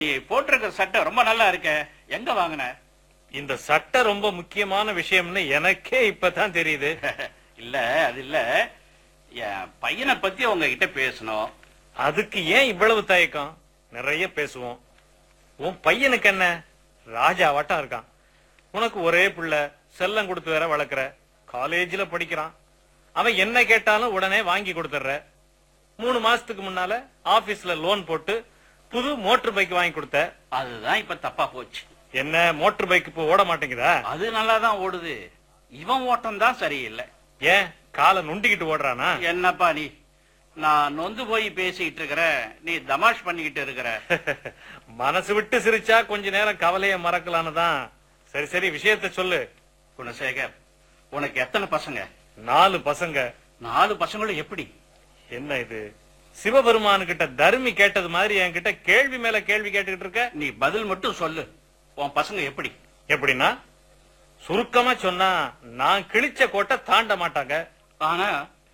நீ போட்டிருக்க சட்டை ரொம்ப நல்லா இருக்க எங்க வாங்கின இந்த சட்டை ரொம்ப முக்கியமான விஷயம்னு எனக்கே இப்பதான் தெரியுது இல்ல அது இல்ல என் பையனை பத்தி உங்ககிட்ட பேசணும் அதுக்கு ஏன் இவ்வளவு தயக்கம் நிறைய பேசுவோம் உன் பையனுக்கு என்ன ராஜாவாட்டம் இருக்கான் உனக்கு ஒரே பிள்ளை செல்லம் கொடுத்து வேற வளர்க்குற காலேஜ்ல படிக்கிறான் அவன் என்ன கேட்டாலும் உடனே வாங்கி கொடுத்துட்ற மூணு மாசத்துக்கு முன்னால ஆபீஸ்ல லோன் போட்டு புது மோட்டர் பைக் வாங்கி கொடுத்த அதுதான் இப்ப தப்பா போச்சு என்ன மோட்டர் பைக் இப்போ ஓட மாட்டேங்குதா அது நல்லா தான் ஓடுது இவன் ஓட்டம் தான் சரியில்லை ஏன் காலை நுண்டிக்கிட்டு ஓடுறானா என்னப்பா நீ நான் நொந்து போய் பேசிக்கிட்டு இருக்கிற நீ தமாஷ் பண்ணிக்கிட்டு இருக்கிற மனசு விட்டு சிரிச்சா கொஞ்ச நேரம் கவலைய மறக்கலான்னு தான் சரி சரி விஷயத்த சொல்லு குணசேகர் உனக்கு எத்தனை பசங்க நாலு பசங்க நாலு பசங்களும் எப்படி என்ன இது சிவபெருமானு கிட்ட தர்மி கேட்டது மாதிரி என்கிட்ட கேள்வி மேல கேள்வி கேட்டுக்கிட்டு இருக்க நீ பதில் மட்டும் சொல்லு உன் பசங்க எப்படி எப்படின்னா சுருக்கமா சொன்னா நான் கிழிச்ச கோட்டை தாண்ட மாட்டாங்க ஆனா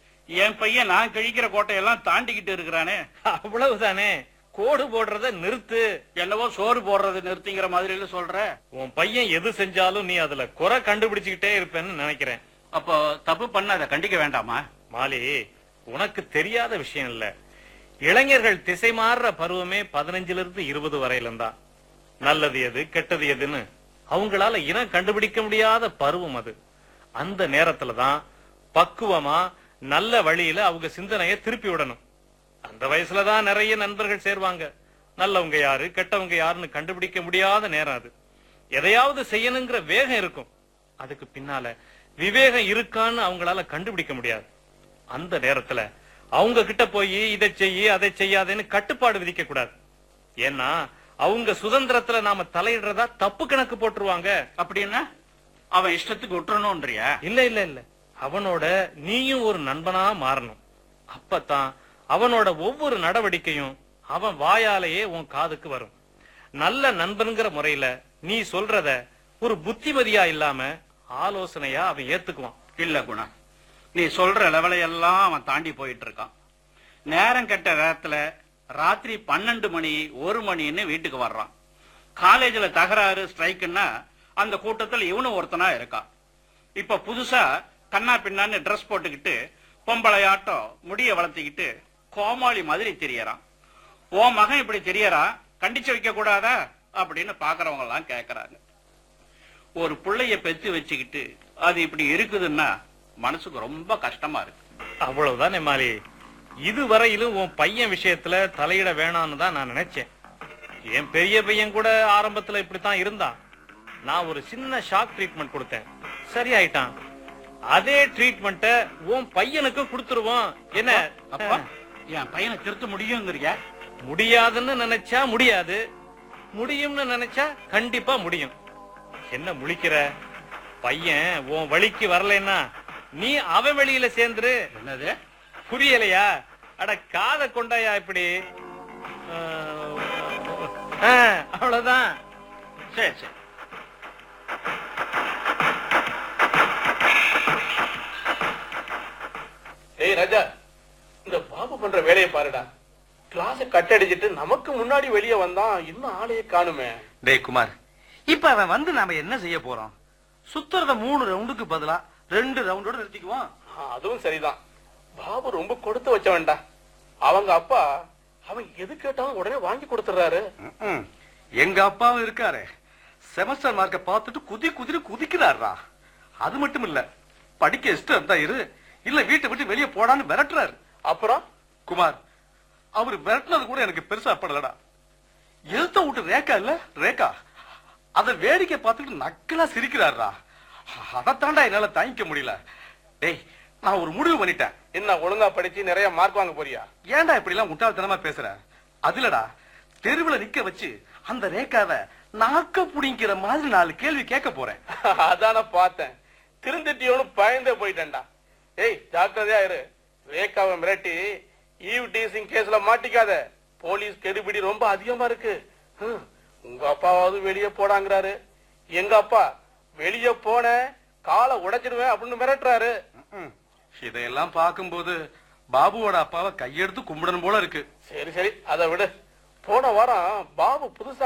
என் பையன் நான் கிழிக்கிற கோட்டையெல்லாம் தாண்டிக்கிட்டு இருக்கிறானே அவ்வளவுதானே கோடு போடுறத நிறுத்து என்னவோ சோறு போடுறது நிறுத்திங்கிற மாதிரி சொல்ற உன் பையன் எது செஞ்சாலும் நீ அதுல குறை கண்டுபிடிச்சுக்கிட்டே இருப்பேன்னு நினைக்கிறேன் அப்போ தப்பு பண்ண அதை கண்டிக்க வேண்டாமா மாலி உனக்கு தெரியாத விஷயம் இல்ல இளைஞர்கள் திசை மாறுற பருவமே பதினஞ்சுல இருந்து இருபது வரையிலும் தான் நல்லது எது கெட்டது எதுன்னு அவங்களால இனம் கண்டுபிடிக்க முடியாத பருவம் அது அந்த நேரத்துல தான் பக்குவமா நல்ல வழியில அவங்க சிந்தனையை திருப்பி விடணும் அந்த வயசுல தான் நிறைய நண்பர்கள் சேர்வாங்க நல்லவங்க யாரு கெட்டவங்க யாருன்னு கண்டுபிடிக்க முடியாத நேரம் அது எதையாவது செய்யணுங்கிற வேகம் இருக்கும் அதுக்கு பின்னால விவேகம் இருக்கான்னு அவங்களால கண்டுபிடிக்க முடியாது அந்த நேரத்துல அவங்க கிட்ட போய் இதை செய்யி அதை செய்யாதேன்னு கட்டுப்பாடு விதிக்க கூடாது ஏன்னா அவங்க சுதந்திரத்துல நாம தலையிடுறதா தப்பு கணக்கு போட்டுருவாங்க அப்படின்னா அவன் இஷ்டத்துக்கு விட்டுறணும்ன்றியா இல்ல இல்ல இல்ல அவனோட நீயும் ஒரு நண்பனா மாறணும் அப்பதான் அவனோட ஒவ்வொரு நடவடிக்கையும் அவன் வாயாலேயே உன் காதுக்கு வரும் நல்ல நண்பன்கிற முறையில நீ சொல்றத ஒரு புத்திமதியா இல்லாம ஆலோசனையா அவன் ஏத்துக்குவான் இல்ல குணா நீ சொல்ற லெவலை எல்லாம் அவன் தாண்டி போயிட்டு இருக்கான் நேரம் கெட்ட நேரத்துல ராத்திரி பன்னெண்டு மணி ஒரு மணின்னு வீட்டுக்கு வர்றான் காலேஜ்ல தகராறு ஸ்ட்ரைக்குன்னா அந்த கூட்டத்துல இவனும் ஒருத்தனா இருக்கான் இப்ப புதுசா கண்ணா பின்னான்னு ட்ரெஸ் போட்டுக்கிட்டு பொம்பளையாட்டம் முடிய வளர்த்திக்கிட்டு கோமாளி மாதிரி தெரியறான் உன் மகன் இப்படி தெரியறான் கண்டிச்சு வைக்க கூடாதா அப்படின்னு பாக்குறவங்க எல்லாம் கேக்குறாங்க ஒரு புள்ளைய பெத்து வச்சுக்கிட்டு அது இப்படி இருக்குதுன்னா மனசுக்கு ரொம்ப கஷ்டமா இருக்கு அவ்வளவுதான் மாலி இதுவரையிலும் உன் பையன் விஷயத்துல தலையிட வேணாம்னு தான் நான் நினைச்சேன் என் பெரிய பையன் கூட ஆரம்பத்துல இப்படித்தான் இருந்தான் நான் ஒரு சின்ன ஷாக் ட்ரீட்மெண்ட் கொடுத்தேன் சரியாயிட்டான் அதே ட்ரீட்மெண்ட்ட உன் பையனுக்கு கொடுத்துருவோம் என்ன அப்பா என் பையனை திருத்த முடியுங்கிறியா முடியாதுன்னு நினைச்சா முடியாது முடியும்னு நினைச்சா கண்டிப்பா முடியும் என்ன முழிக்கிற பையன் உன் வழிக்கு வரலைன்னா நீ அவன் வெளியில சேர்ந்துரு என்னது புரியலையா அட காத கொண்டாயா இப்படி ஆ, அவ்வளவுதான் சரி சரி ஏய் ராஜா இந்த பாபு பண்ற வேலையை பாருடா கிளாஸ கட் அடிச்சிட்டு நமக்கு முன்னாடி வெளியே வந்தான் இன்னும் ஆளையே காணுமே டேய் குமார் இப்ப அவன் வந்து நாம என்ன செய்ய போறோம் சுத்துறத மூணு ரவுண்டுக்கு பதிலா ரெண்டு ரவுண்டோட நிறுத்திக்குவோம் ஆ, அதுவும் சரிதான் பாபு ரொம்ப கொடுத்து வச்சவன்டா அவங்க அப்பா அவன் எது கேட்டாலும் உடனே வாங்கி கொடுத்துறாரு ம்ம். எங்க அப்பாவும் இருக்காரு செமஸ்டர் மார்க்க பார்த்துட்டு குதி குதிரி குதிக்கிறாரா அது மட்டும் இல்ல படிக்க இஷ்டம் இருந்தா இரு இல்ல வீட்டை விட்டு வெளியே போடான்னு விரட்டுறாரு அப்புறம் குமார் அவர் விரட்டுனது கூட எனக்கு பெருசா படலடா எழுத்த விட்டு ரேக்கா இல்ல ரேக்கா அத வேடிக்கை பார்த்துட்டு நக்கலா சிரிக்கிறாரா அதைத்தாண்டா என்னால தாங்கிக்க முடியல டேய் நான் ஒரு முடிவு பண்ணிட்டேன் என்ன ஒழுங்கா படிச்சு நிறைய மார்க் வாங்க போறியா ஏன்டா இப்படி எல்லாம் முட்டாள்தனமா பேசுற அதுலடா தெருவுல நிக்க வச்சு அந்த ரேக்காவை நாக்க புடிங்கிற மாதிரி நாலு கேள்வி கேட்க போறேன் அதான பார்த்தேன் திருந்திட்டியோன்னு பயந்தே போயிட்டேன்டா ஏய் ஜாக்கிரதையா இரு ரேகாவை மிரட்டி ஈவ் டீசிங் கேஸ்ல மாட்டிக்காத போலீஸ் கெடுபிடி ரொம்ப அதிகமா இருக்கு ஹம், உங்க அப்பாவாவது வெளியே போடாங்கிறாரு எங்க அப்பா வெளியே போன காலை உடைச்சிடுவேன் அப்படின்னு மிரட்டுறாரு ம்ம். இதையெல்லாம் பார்க்கும்போது பாபுவோட அப்பாவை கையெடுத்து கும்பிடணும் போல இருக்கு சரி சரி அதை விடு போன வாரம் பாபு புதுசா